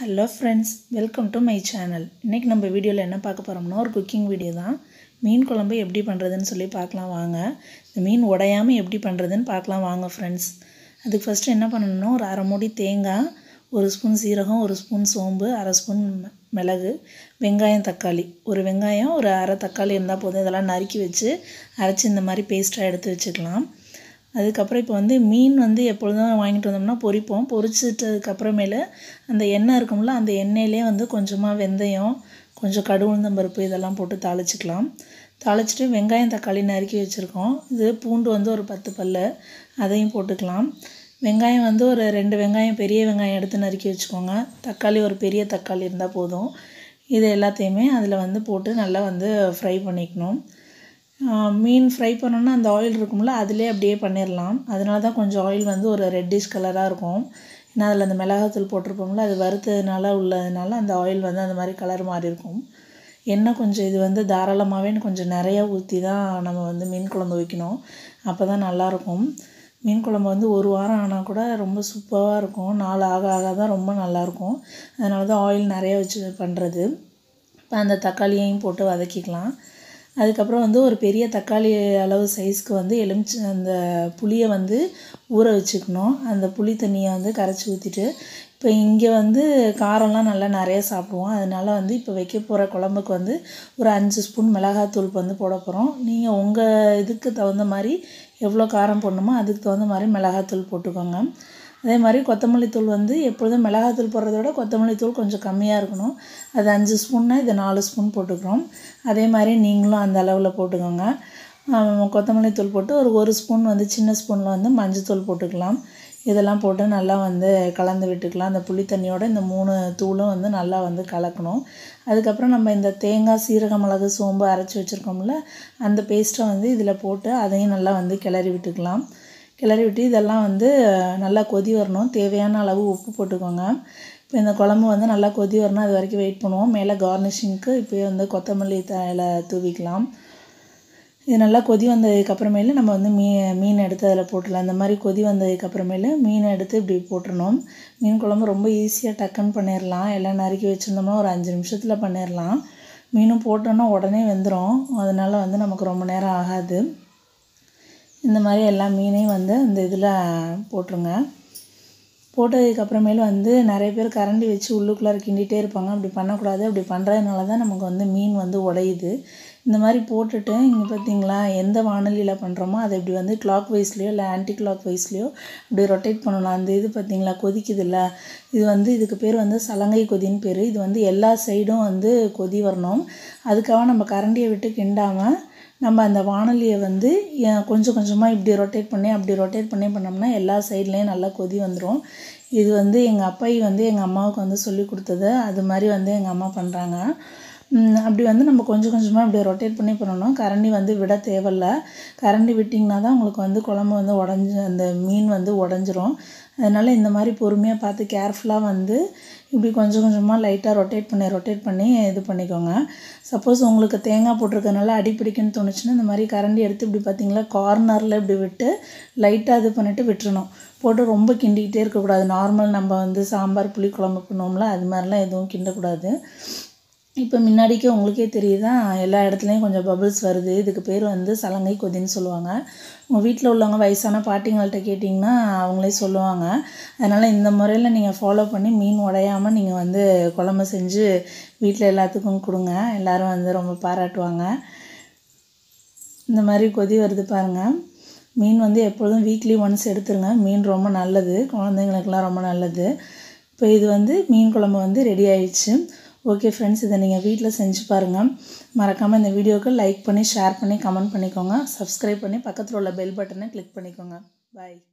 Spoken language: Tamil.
hello friends welcome to my channel இன்றைக்கி நம்ம வீடியோவில் என்ன பார்க்க போகிறோம்னா ஒரு குக்கிங் வீடியோ தான் மீன் குழம்பு எப்படி பண்ணுறதுன்னு சொல்லி பார்க்கலாம் வாங்க இந்த மீன் உடையாமல் எப்படி பண்ணுறதுன்னு பார்க்கலாம் வாங்க ஃப்ரெண்ட்ஸ் அதுக்கு ஃபஸ்ட்டு என்ன பண்ணணும்னா ஒரு அரை மூடி தேங்காய் ஒரு ஸ்பூன் சீரகம் ஒரு ஸ்பூன் சோம்பு அரை ஸ்பூன் ம- மிளகு வெங்காயம் தக்காளி ஒரு வெங்காயம் ஒரு அரை தக்காளி இருந்தால் போதும் இதெல்லாம் நறுக்கி வச்சு அரைச்சி இந்த மாதிரி பேஸ்ட்டாக எடுத்து வச்சுக்கலாம் அதுக்கப்புறம் இப்போ வந்து மீன் வந்து எப்பொழுதும் வாங்கிட்டு வந்தோம்னா பொரிப்போம் பொரிச்சிட்டதுக்கு அப்புறமேலு அந்த எண்ணெய் இருக்கும்ல அந்த எண்ணெயிலே வந்து கொஞ்சமாக வெந்தயம் கொஞ்சம் கடுகுளுந்தம் பருப்பு இதெல்லாம் போட்டு தாளிச்சிக்கலாம் தாளிச்சிட்டு வெங்காயம் தக்காளி நறுக்கி வச்சுருக்கோம் இது பூண்டு வந்து ஒரு பத்து பல்லு அதையும் போட்டுக்கலாம் வெங்காயம் வந்து ஒரு ரெண்டு வெங்காயம் பெரிய வெங்காயம் எடுத்து நறுக்கி வச்சுக்கோங்க தக்காளி ஒரு பெரிய தக்காளி இருந்தால் போதும் இது எல்லாத்தையுமே அதில் வந்து போட்டு நல்லா வந்து ஃப்ரை பண்ணிக்கணும் ஆஹ் மீன் ஃப்ரை பண்ணோன்னா அந்த ஆயில் இருக்கும்ல அதிலே அப்படியே பண்ணிடலாம் அதனால தான் கொஞ்சம் ஆயில் வந்து ஒரு ரெட்டிஷ் கலராக இருக்கும் ஏன்னா அதில் அந்த மிளகாத்தூள் போட்டிருப்போம்ல அது வறுத்ததுனால உள்ளதுனால அந்த ஆயில் வந்து அந்த மாதிரி கலர் மாறி இருக்கும் எண்ணெய் கொஞ்சம் இது வந்து தாராளமாகவே கொஞ்சம் நிறையா ஊற்றி தான் நம்ம வந்து மீன் குழம்பு வைக்கணும் அப்போ தான் நல்லாயிருக்கும் மீன் குழம்பு வந்து ஒரு வாரம் ஆனால் கூட ரொம்ப சூப்பராக இருக்கும் நாள் ஆக ஆக தான் ரொம்ப நல்லாயிருக்கும் அதனால தான் ஆயில் நிறைய வச்சு பண்ணுறது இப்போ அந்த தக்காளியையும் போட்டு வதக்கிக்கலாம் அதுக்கப்புறம் வந்து ஒரு பெரிய தக்காளி அளவு சைஸ்க்கு வந்து எலுமிச்சை அந்த புளியை வந்து ஊற வச்சுக்கணும் அந்த புளி தண்ணியை வந்து கரைச்சி ஊற்றிட்டு இப்போ இங்கே வந்து காரம்லாம் நல்லா நிறைய சாப்பிடுவோம் அதனால வந்து இப்போ வைக்க போகிற குழம்புக்கு வந்து ஒரு அஞ்சு ஸ்பூன் மிளகாத்தூள் வந்து போட போகிறோம் நீங்கள் உங்கள் இதுக்கு தகுந்த மாதிரி எவ்வளோ காரம் போடணுமோ அதுக்கு தகுந்த மாதிரி மிளகாத்தூள் போட்டுக்கோங்க அதே மாதிரி கொத்தமல்லி தூள் வந்து எப்பொழுதும் மிளகாத்தூள் போடுறத விட கொத்தமல்லி தூள் கொஞ்சம் கம்மியாக இருக்கணும் அது அஞ்சு ஸ்பூன்னா இது நாலு ஸ்பூன் போட்டுக்கிறோம் அதே மாதிரி நீங்களும் அந்த அளவில் போட்டுக்கோங்க ஆம், கொத்தமல்லி தூள் போட்டு ஒரு ஒரு ஸ்பூன் வந்து சின்ன ஸ்பூனில் வந்து மஞ்சத்தூள் போட்டுக்கலாம் இதெல்லாம் போட்டு நல்லா வந்து கலந்து விட்டுக்கலாம் அந்த புளி தண்ணியோட இந்த மூணு தூளும் வந்து நல்லா வந்து கலக்கணும் அதுக்கப்புறம் நம்ம இந்த தேங்காய் சீரக மிளகு சோம்பு அரைச்சி வச்சுருக்கோம்ல அந்த பேஸ்ட்டை வந்து இதில் போட்டு அதையும் நல்லா வந்து கிளறி விட்டுக்கலாம் கிளறி விட்டு இதெல்லாம் வந்து நல்லா கொதி வரணும் தேவையான அளவு உப்பு போட்டுக்கோங்க இப்போ இந்த குழம்பு வந்து நல்லா கொதி வரணும் அது வரைக்கும் வெயிட் பண்ணுவோம் மேலே கார்னிஷிங்க்கு இப்போ வந்து கொத்தமல்லி தழை தூவிக்கலாம் இது நல்லா கொதி வந்ததுக்கு அப்புறமேலு நம்ம வந்து மீ மீன் எடுத்து அதில் போட்டுடலாம் இந்த மாதிரி கொதி வந்ததுக்கு அப்புறமேலு மீனை எடுத்து இப்படி போட்டுறணும் மீன் குழம்பு ரொம்ப ஈஸியாக டக்குன்னு பண்ணிடலாம் எல்லாம் நறுக்கி வச்சுருந்தோம்னா ஒரு அஞ்சு நிமிஷத்தில் பண்ணிடலாம் மீனும் போட்டோன்னா உடனே வெந்துடும் அதனால வந்து நமக்கு ரொம்ப நேரம் ஆகாது இந்த மாதிரி எல்லா மீனையும் வந்து அந்த இதில் போட்டுருங்க போட்டதுக்கு அப்புறமேலு வந்து நிறைய பேர் கரண்டி வச்சு உள்ளுக்குள்ளார கிண்டிகிட்டே இருப்பாங்க அப்படி பண்ணக்கூடாது அப்படி பண்ணுறதுனால தான் நமக்கு வந்து மீன் வந்து உடையுது இந்த மாதிரி போட்டுட்டு இங்கே பார்த்தீங்களா எந்த வானொலியில் பண்ணுறோமோ அதை இப்படி வந்து கிளாக் வைஸ்லேயோ இல்லை ஆன்டி கிளாக் வைஸ்லேயோ இப்படி ரொட்டேட் பண்ணணும் அந்த இது பார்த்தீங்களா கொதிக்குதுல்ல இது வந்து இதுக்கு பேர் வந்து சலங்கை கொதின்னு பேர் இது வந்து எல்லா சைடும் வந்து கொதி வரணும் அதுக்காக நம்ம கரண்டியை விட்டு கிண்டாமல் நம்ம அந்த வானொலியை வந்து ஏன் கொஞ்சம் கொஞ்சமாக இப்படி ரொட்டேட் பண்ணி அப்படி ரொட்டேட் பண்ணி பண்ணோம்னா எல்லா சைட்லேயும் நல்லா கொதி வந்துடும் இது வந்து எங்கள் அப்பாயி வந்து எங்கள் அம்மாவுக்கு வந்து சொல்லி கொடுத்தது அது மாதிரி வந்து எங்கள் அம்மா பண்ணுறாங்க அப்படி வந்து நம்ம கொஞ்சம் கொஞ்சமாக இப்படி ரொட்டேட் பண்ணி பண்ணணும் கரண்டி வந்து விட தேவையில்ல கரண்டி விட்டிங்கன்னா தான் உங்களுக்கு வந்து குழம்பு வந்து உடஞ்சி அந்த மீன் வந்து உடஞ்சிரும் அதனால் இந்த மாதிரி பொறுமையாக பார்த்து கேர்ஃபுல்லாக வந்து இப்படி கொஞ்சம் கொஞ்சமாக லைட்டாக ரொட்டேட் பண்ணி ரொட்டேட் பண்ணி இது பண்ணிக்கோங்க சப்போஸ் உங்களுக்கு தேங்காய் போட்டிருக்கனால அடி பிடிக்குன்னு தோணுச்சுன்னா இந்த மாதிரி கரண்டி எடுத்து இப்படி பார்த்தீங்களா கார்னரில் இப்படி விட்டு லைட்டாக இது பண்ணிவிட்டு விட்டுறணும் போட்டு ரொம்ப கிண்டிக்கிட்டே இருக்கக்கூடாது நார்மல் நம்ம வந்து சாம்பார் புளி குழம்பு பண்ணுவோம்ல அது மாதிரிலாம் எதுவும் கிண்டக்கூடாது இப்போ முன்னாடிக்கே உங்களுக்கே தெரியுதா எல்லா இடத்துலையும் கொஞ்சம் பபிள்ஸ் வருது இதுக்கு பேர் வந்து சலங்கை கொதின்னு சொல்லுவாங்க உங்கள் வீட்டில் உள்ளவங்க வயசான பாட்டிங்கள்ட்ட கேட்டிங்கன்னா அவங்களே சொல்லுவாங்க அதனால் இந்த முறையில் நீங்கள் ஃபாலோ பண்ணி மீன் உடையாமல் நீங்கள் வந்து குழம்பு செஞ்சு வீட்டில் எல்லாத்துக்கும் கொடுங்க எல்லோரும் வந்து ரொம்ப பாராட்டுவாங்க இந்த மாதிரி கொதி வருது பாருங்கள் மீன் வந்து எப்பொழுதும் வீக்லி ஒன்ஸ் எடுத்துருங்க மீன் ரொம்ப நல்லது குழந்தைங்களுக்கெல்லாம் ரொம்ப நல்லது இப்போ இது வந்து மீன் குழம்பு வந்து ரெடி ஆயிடுச்சு ஓகே ஃப்ரெண்ட்ஸ் இதை நீங்கள் வீட்டில் செஞ்சு பாருங்கள் மறக்காமல் இந்த வீடியோவுக்கு லைக் பண்ணி ஷேர் பண்ணி கமெண்ட் பண்ணிக்கோங்க சப்ஸ்கிரைப் பண்ணி பக்கத்தில் உள்ள பெல் பட்டனை கிளிக் பண்ணிக்கோங்க பாய்